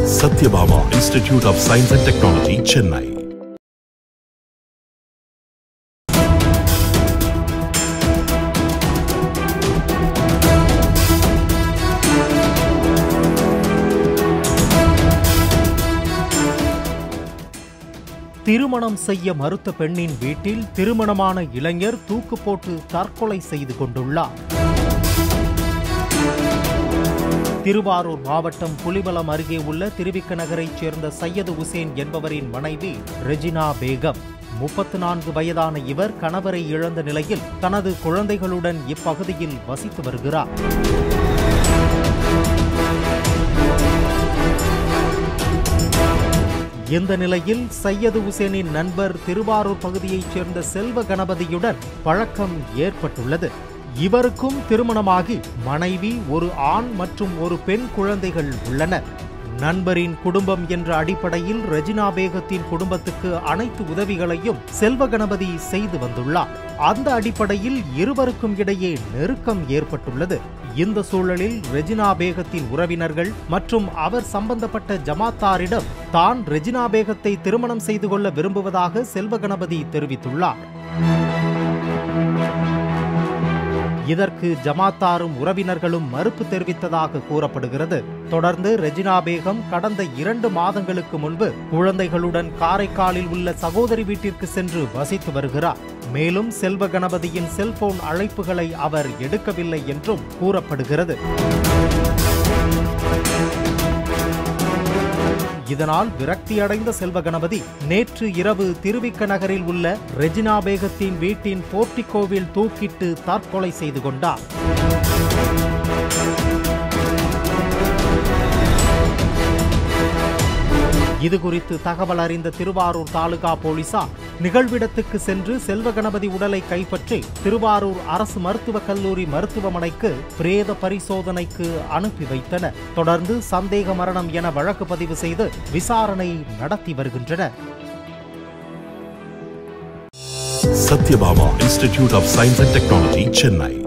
Satyabhama institute of science and technology Chennai திருமணம் செய்ய மறுத்த பெண்ணின் வீட்டில் திருமணமான இளைஞர் தூக்கு போட்டு தற்கொலை செய்து கொண்டுள்ளார் திருவாரூர் மாவட்டம் புலிபலம் அருகே உள்ள திருவிக்க நகரைச் சேர்ந்த சையது உசேன் என்பவரின் மனைவி ரெஜினா பேகம் முப்பத்து நான்கு வயதான இவர் கணவரை இழந்த நிலையில் தனது குழந்தைகளுடன் இப்பகுதியில் வசித்து வருகிறார் இந்த நிலையில் சையது உசேனின் நண்பர் திருவாரூர் பகுதியைச் சேர்ந்த செல்வ கணபதியுடன் பழக்கம் ஏற்பட்டுள்ளது இவருக்கும் திருமணமாகி மனைவி ஒரு ஆண் மற்றும் ஒரு பெண் குழந்தைகள் உள்ளனர் நண்பரின் குடும்பம் என்ற அடிப்படையில் ரெஜினா பேகத்தின் குடும்பத்துக்கு அனைத்து உதவிகளையும் செல்வ கணபதி செய்து வந்துள்ளார் அந்த அடிப்படையில் இருவருக்கும் இடையே நெருக்கம் ஏற்பட்டுள்ளது இந்த சூழலில் ரெஜினா பேகத்தின் உறவினர்கள் மற்றும் அவர் சம்பந்தப்பட்ட ஜமாத்தாரிடம் தான் ரெஜினா பேகத்தை திருமணம் செய்து கொள்ள விரும்புவதாக செல்வ கணபதி தெரிவித்துள்ளார் இதற்கு ஜமாத்தாரும் உறவினர்களும் மறுப்பு தெரிவித்ததாக கூறப்படுகிறது தொடர்ந்து ரெஜினா பேகம் கடந்த இரண்டு மாதங்களுக்கு முன்பு குழந்தைகளுடன் காரைக்காலில் உள்ள சகோதரி வீட்டிற்கு சென்று வசித்து வருகிறார் மேலும் செல்வ கணபதியின் செல்போன் அழைப்புகளை அவர் எடுக்கவில்லை என்றும் கூறப்படுகிறது இதனால் விரக்தியடைந்த செல்வ கணபதி நேற்று இரவு திருவிக்க நகரில் உள்ள ரெஜினா பேகத்தின் வீட்டின் போர்டிகோவில் தூக்கிட்டு தற்கொலை செய்து கொண்டார் இது குறித்து தகவல் அறிந்த திருவாரூர் தாலுகா போலீசார் நிகழ்விடத்துக்கு சென்று செல்வ கணபதி உடலை கைப்பற்றி திருவாரூர் அரசு மருத்துவக் கல்லூரி மருத்துவமனைக்கு பிரேத பரிசோதனைக்கு அனுப்பி வைத்தனர் தொடர்ந்து சந்தேக மரணம் என வழக்கு பதிவு செய்து விசாரணை நடத்தி வருகின்றனர் Sathyabama institute of science and technology Chennai